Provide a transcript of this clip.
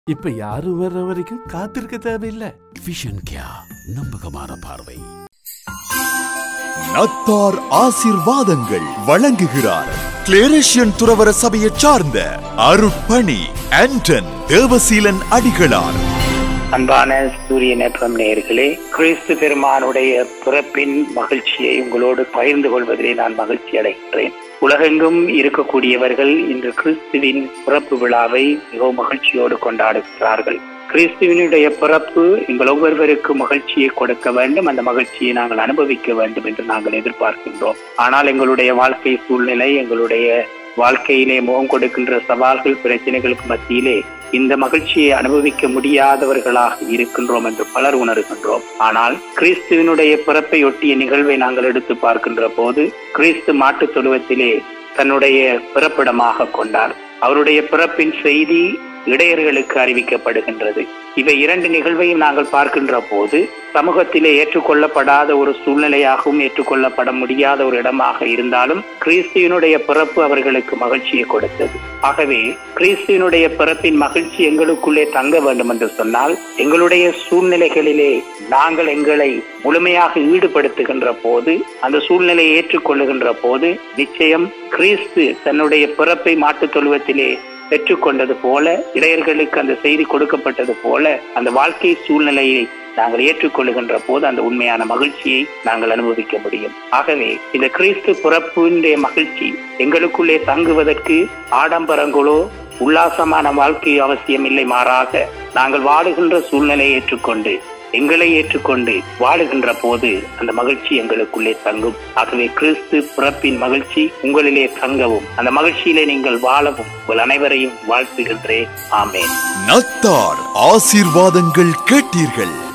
இப்ப யாரும் வர்ற வரைக்கும் காத்திருக்க தேவையில்லை விஷன் கியா நம்பகமான பார்வை நத்தார் ஆசிர்வாதங்கள் வழங்குகிறார் கிளேரேஷியன் துறவர சபையைச் சார்ந்த அருட்பணி ஆண்டன் தேவசீலன் அடிகளார் அன்பான சூரிய நேற்றம் நேயர்களே கிறிஸ்து பெருமானுடைய பிறப்பின் மகிழ்ச்சியை உங்களோடு பகிர்ந்து கொள்வதிலே நான் மகிழ்ச்சி அடைகிறேன் உலகெங்கும் இருக்கக்கூடியவர்கள் இன்று கிறிஸ்துவின் பிறப்பு விழாவை மிகவும் மகிழ்ச்சியோடு கொண்டாடுகிறார்கள் கிறிஸ்துவனுடைய பிறப்பு எங்கள் ஒவ்வொருவருக்கும் மகிழ்ச்சியை கொடுக்க வேண்டும் அந்த மகிழ்ச்சியை நாங்கள் அனுபவிக்க வேண்டும் என்று நாங்கள் எதிர்பார்க்கின்றோம் ஆனால் எங்களுடைய வாழ்க்கை சூழ்நிலை எங்களுடைய வாழ்க்கையிலே முகம் கொடுக்கின்ற சவால்கள் பிரச்சனைகளுக்கு மத்தியிலே இந்த மகிழ்ச்சியை அனுபவிக்க முடியாதவர்களாக இருக்கின்றோம் என்று பலர் உணர்கின்றோம் ஆனால் கிறிஸ்துவனுடைய பிறப்பை ஒட்டிய நிகழ்வை நாங்கள் எடுத்து பார்க்கின்ற போது கிறிஸ்து மாட்டுத் தொழுவத்திலே தன்னுடைய பிறப்பிடமாக கொண்டார் அவருடைய பிறப்பின் செய்தி இடையர்களுக்கு அறிவிக்கப்படுகின்றது இவை இரண்டு நிகழ்வையும் நாங்கள் பார்க்கின்ற போது சமூகத்திலே ஏற்றுக்கொள்ளப்படாத ஒரு சூழ்நிலையாகவும் ஏற்றுக்கொள்ளப்பட முடியாத ஒரு இடமாக இருந்தாலும் கிறிஸ்துவனுடைய பிறப்பு அவர்களுக்கு மகிழ்ச்சியை கொடுத்தது ஆகவே கிறிஸ்துவனுடைய பிறப்பின் மகிழ்ச்சி எங்களுக்குள்ளே தங்க வேண்டும் என்று சொன்னால் எங்களுடைய சூழ்நிலைகளிலே நாங்கள் எங்களை முழுமையாக ஈடுபடுத்துகின்ற போது அந்த சூழ்நிலையை ஏற்றுக்கொள்ளுகின்ற போது நிச்சயம் கிறிஸ்து தன்னுடைய பிறப்பை மாட்டுத் தொழுவத்திலே பெற்றுக்கொண்டது போல இடையர்களுக்கு அந்த செய்தி கொடுக்கப்பட்டது போல அந்த வாழ்க்கை சூழ்நிலையை நாங்கள் ஏற்றுக்கொள்ளுகின்ற போது அந்த உண்மையான மகிழ்ச்சியை நாங்கள் அனுபவிக்க முடியும் ஆகவே இந்த கிறிஸ்து பிறப்பினுடைய மகிழ்ச்சி எங்களுக்குள்ளே தங்குவதற்கு ஆடம்பரங்களோ உல்லாசமான வாழ்க்கை அவசியமில்லை மாறாக நாங்கள் வாழுகின்ற சூழ்நிலையை ஏற்றுக்கொண்டு எங்களை ஏற்றுக்கொண்டு வாழுகின்ற போது அந்த மகிழ்ச்சி எங்களுக்குள்ளே தங்கும் ஆகவே கிறிஸ்து பிறப்பின் மகிழ்ச்சி உங்களிலே தங்கவும் அந்த மகிழ்ச்சியிலே நீங்கள் வாழவும் உங்கள் அனைவரையும் வாழ்த்துகின்றேன் ஆமேன் நத்தார் ஆசீர்வாதங்கள் கேட்டீர்கள்